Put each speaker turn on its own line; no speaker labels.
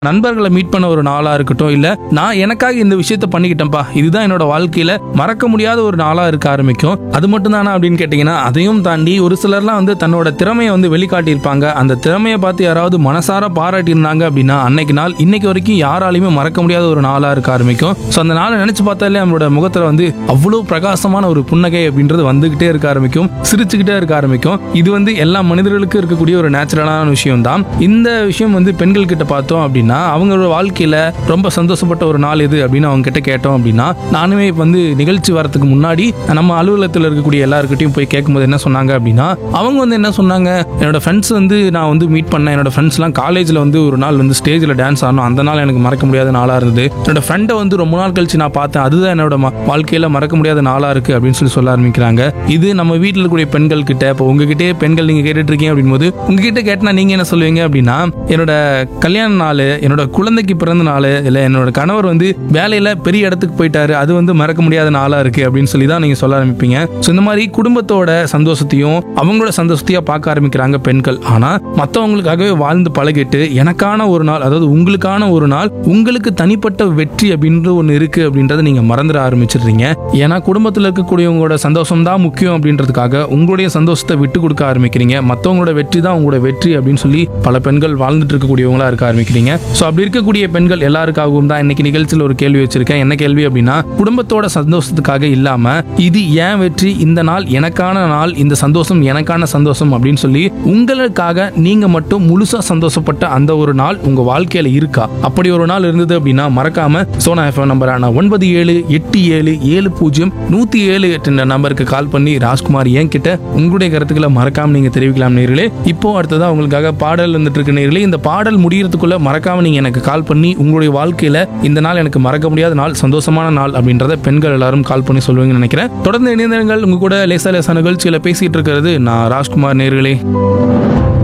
நண்பர்களை மீட் பண்ண ஒரு நாளா இருக்கட்டும் இல்ல நான் எனக்காக இந்த விஷயத்த பண்ணிக்கிட்டேன்ப்பா இதுதான் என்னோட வாழ்க்கையில மறக்க முடியாத ஒரு நாளா இருக்க ஆரம்பிக்கும் அது மட்டும் தானே அப்படின்னு கேட்டீங்கன்னா அதையும் தாண்டி ஒரு சிலர்லாம் வந்து தன்னோட திறமையை வந்து வெளிக்காட்டியிருப்பாங்க அந்த திறமையை பார்த்து யாராவது மனசார பாராட்டியிருந்தாங்க அப்படின்னா அன்னைக்கு நாள் இன்னைக்கு வரைக்கும் யாராலையுமே மறக்க முடியாத ஒரு நாளா இருக்க ஆரம்பிக்கும் ஸோ அந்த நாளை நினைச்சு பார்த்தாலே நம்மளோட முகத்துல வந்து அவ்வளோ பிரகாசமான ஒரு புன்னகை அப்படின்றது வந்துகிட்டே இருக்க ஆரம்பிக்கும் சிரிச்சுக்கிட்டே இருக்க ஆரம்பிக்கும் இது வந்து எல்லா மனிதர்களுக்கும் இருக்கக்கூடிய ஒரு நேச்சுரலான விஷயம் தான் இந்த விஷயம் வந்து பெண்கள் கிட்ட பார்த்தோம் அப்படின்னா அவங்களோட வாழ்க்கையில ரொம்ப சந்தோஷப்பட்ட ஒரு நாள் இது அப்படின்னு அவங்க கிட்ட கேட்டோம் அப்படின்னா நானுமே இப்ப வந்து நிகழ்ச்சி வரதுக்கு முன்னாடி நம்ம அலுவலகத்தில் இருக்கக்கூடிய எல்லாருக்கிட்டையும் போய் கேட்கும்போது என்ன சொன்னாங்க அப்படின்னா அவங்க வந்து என்ன சொன்னாங்க என்னோட ஃப்ரெண்ட்ஸ் வந்து நான் வந்து மீட் பண்ணேன் என்னோட ஃப்ரெண்ட்ஸ்லாம் காலேஜில் வந்து ஒரு நாள் வந்து ஸ்டேஜில் டான்ஸ் ஆடணும் அந்த நாள் எனக்கு மறக்க முடியாத நாளாக இருந்தது என்னோட ஃப்ரெண்டை வந்து ரொம்ப நாள் கழிச்சு நான் பார்த்தேன் அதுதான் என்னோட ம- வாழ்க்கையில மறக்க முடியாத நாளாக இருக்கு அப்படின்னு சொல்லி சொல்ல ஆரம்பிக்கிறாங்க இது நம்ம வீட்டில் இருக்கக்கூடிய பெண்கள் கிட்ட இப்போ உங்ககிட்டே பெண்கள் நீங்க கேட்டுட்டு இருக்கீங்க அப்படின்போது உங்ககிட்ட கேட்டனா நீங்க என்ன சொல்லுவீங்க அப்படின்னா என்னோட கல்யாண நாள் என்னோட குழந்தைக்கு பிறந்த நாள் இல்ல என்னோட கணவர் வந்து வேலையில பெரிய இடத்துக்கு போயிட்டாரு அது வந்து மறக்க முடியாத நாளா இருக்கு அப்படின்னு சொல்லி தான் நீங்க சொல்ல ஆரம்பிப்பீங்க ஸோ இந்த மாதிரி குடும்பத்தோட சந்தோஷத்தையும் அவங்களோட சந்தோஷத்தையும் பார்க்க ஆரம்பிக்கிறாங்க பெண்கள் ஆனா மற்றவங்களுக்காகவே வாழ்ந்து பழகிட்டு எனக்கான ஒரு நாள் அதாவது உங்களுக்கான ஒரு நாள் உங்களுக்கு தனிப்பட்ட வெற்றி அப்படின்ற ஒன்று இருக்கு அப்படின்றத நீங்க மறந்துட ஆரம்பிச்சிடுறீங்க ஏன்னா குடும்பத்தில் இருக்கக்கூடியவங்களோட சந்தோஷம் தான் முக்கியம் அப்படின்றதுக்காக உங்களுடைய சந்தோஷத்தை விட்டு கொடுக்க ஆரம்பிக்கிறீங்க மற்றவங்களோட வெற்றி தான் உங்களோட வெற்றி அப்படின்னு சொல்லி பல பெண்கள் வாழ்ந்துட்டு இருக்கக்கூடியவங்களா இருக்க ஆரம்பிக்கிறீங்க ஸோ அப்படி இருக்கக்கூடிய பெண்கள் எல்லாருக்காகவும் தான் இன்னைக்கு நிகழ்ச்சியில் ஒரு கேள்வி வச்சிருக்கேன் என்ன கேள்வி அப்படின்னா குடும்பத்தோட சந்தோஷத்துக்காக இல்லாம இது ஏன் வெற்றி இந்த நாள் எனக்கான நாள் இந்த சந்தோஷம் எனக்கான சந்தோஷம் அப்படின்னு சொல்லி உங்களுக்காக நீங்க மட்டும் முழுசா சந்தோஷப்பட்ட அந்த ஒரு நாள் உங்க வாழ்க்கையில இருக்கா அப்படி ஒரு நாள் இருந்தது அப்படின்னா மறக்காம சோனா எஃப்எம் நம்பரான ஒன்பது ஏழு எட்டு ஏழு ஏழு பூஜ்ஜியம் நூத்தி ஏழு எட்டு நம்பருக்கு கால் பண்ணி ராஜ்குமார் என் கிட்ட உங்களுடைய கருத்துக்களை மறக்காம நீங்க தெரிவிக்கலாம் நேர்களே இப்போ அடுத்ததா உங்களுக்காக பாடல் வந்துட்டு இருக்கு நேர்களே இந்த பாடல் முடியறதுக்குள்ள மறக்காம நீங்க எனக்கு கால் பண்ணி உங்களுடைய வாழ்க்கையில இந்த நாள் எனக்கு மறக்க முடியாத நாள் சந்தோஷமான நாள் அப்படின்றத பெண்கள் எல்லாரும் கால் பண்ணி சொல்லுவீங்கன்னு நினைக்கிறேன் தொடர்ந்து இணைந்திருங்கள் உங்க கூட லேசா லேசா நிகழ்ச்சியில பேசிட்டு இருக்கிறது நான் ராஜ்குமார் நேர்களே